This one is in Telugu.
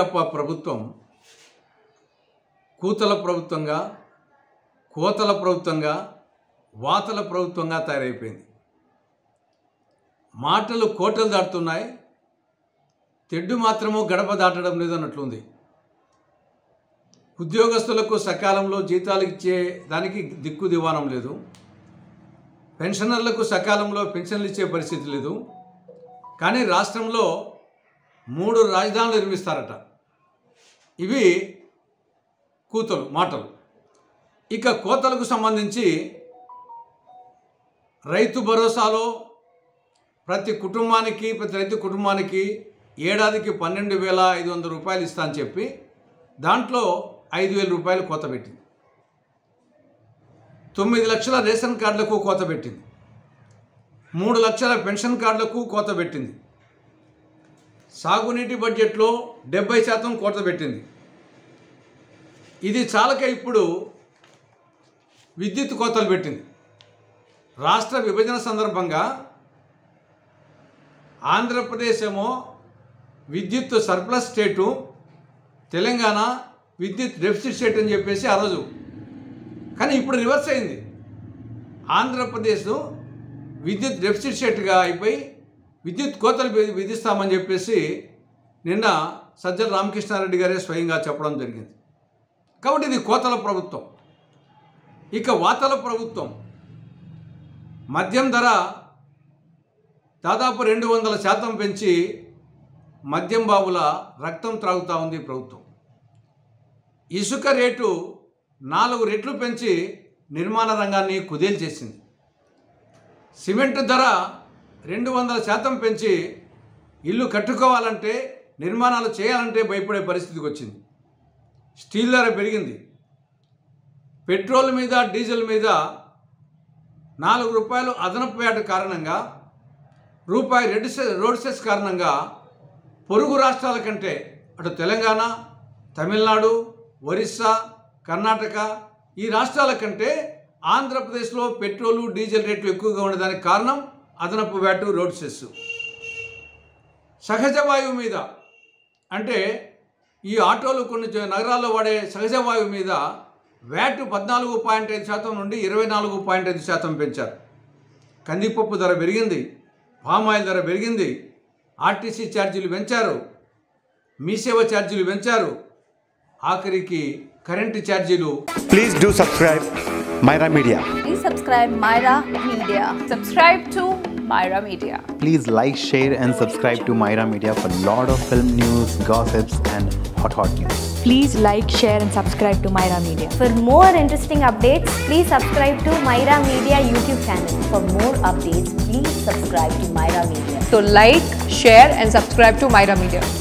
వైకాపా ప్రభుత్వం కూతల ప్రభుత్వంగా కోతల ప్రభుత్వంగా వాతల ప్రభుత్వంగా తయారైపోయింది మాటలు కోటలు దాటుతున్నాయి తెడ్డు మాత్రము గడప దాటడం లేదు అన్నట్లుంది ఉద్యోగస్తులకు సకాలంలో జీతాలు ఇచ్చే దానికి దిక్కు దివానం లేదు పెన్షనర్లకు సకాలంలో పెన్షన్లు ఇచ్చే పరిస్థితి లేదు కానీ రాష్ట్రంలో మూడు రాజధానులు నిర్మిస్తారట ఇవి కూతలు మాటలు ఇక కోతలకు సంబంధించి రైతు భరోసాలో ప్రతి కుటుంబానికి ప్రతి రైతు కుటుంబానికి ఏడాదికి పన్నెండు వేల ఐదు వందల రూపాయలు ఇస్తా అని చెప్పి దాంట్లో ఐదు వేల రూపాయలు కోత పెట్టింది తొమ్మిది లక్షల రేషన్ కార్డులకు కోత పెట్టింది మూడు లక్షల పెన్షన్ కార్డులకు కోత పెట్టింది సాగునీటి బడ్జెట్లో డెబ్బై శాతం కోత పెట్టింది ఇది చాలక ఇప్పుడు విద్యుత్ కోతలు పెట్టింది రాష్ట్ర విభజన సందర్భంగా ఆంధ్రప్రదేశ్ ఏమో విద్యుత్ సర్ప్లస్ స్టేటు తెలంగాణ విద్యుత్ డెఫిసిట్ స్టేట్ అని చెప్పేసి ఆ రోజు కానీ ఇప్పుడు రివర్స్ అయింది ఆంధ్రప్రదేశ్ విద్యుత్ డెఫిసిట్ స్టేట్గా అయిపోయి విద్యుత్ కోతలు వి- విధిస్తామని చెప్పేసి నిన్న సజ్జల రామకృష్ణారెడ్డి గారే స్వయంగా చెప్పడం జరిగింది కాబట్టి ఇది కోతల ప్రభుత్వం ఇక వాతల ప్రభుత్వం మద్యం ధర దాదాపు రెండు వందల శాతం పెంచి మద్యం బాబుల రక్తం త్రాగుతూ ఉంది ఈ ప్రభుత్వం ఇసుక రేటు నాలుగు రెట్లు పెంచి నిర్మాణ రంగాన్ని కుదేలు చేసింది సిమెంట్ ధర రెండు వందల శాతం పెంచి ఇల్లు కట్టుకోవాలంటే నిర్మాణాలు చేయాలంటే భయపడే పరిస్థితికి వచ్చింది స్టీల్ ధర పెరిగింది పెట్రోల్ మీద డీజిల్ మీద నాలుగు రూపాయలు అదనపు వేట కారణంగా రూపాయి రెడ్ సెస్ రోడ్ సెస్ కారణంగా పొరుగు రాష్ట్రాల కంటే అటు తెలంగాణ తమిళనాడు ఒరిస్సా కర్ణాటక ఈ రాష్ట్రాల కంటే ఆంధ్రప్రదేశ్లో పెట్రోలు డీజిల్ రేట్లు ఎక్కువగా ఉండడానికి కారణం అదనపు వ్యాటు రోడ్ సెస్ సహజ వాయువు మీద అంటే ఈ ఆటోలు కొన్ని చో- నగరాల్లో వాడే సహజ వాయువు మీద వ్యాట్ పద్నాలుగు పాయింట్ ఐదు శాతం నుండి ఇరవై నాలుగు పాయింట్ ఐదు శాతం పెంచారు కందిపప్పు ధర పెరిగింది పామాయిల్ ధర పెరిగింది ఆర్టీసీ ఛార్జీలు పెంచారు మీసేవ ఛార్జీలు పెంచారు ఆఖరికి కరెంటు ఛార్జీలు Please do subscribe Myra Media. Please subscribe Myra Media. Subscribe to Myra Media. Please like, share, and subscribe to Myra Media for lot of film news, gossips, and hot hot news. Please like, share, and subscribe to Myra Media. For more interesting updates, please subscribe to Myra Media YouTube channel. For more updates, please subscribe to Myra Media. So like, share and subscribe to Myra Media.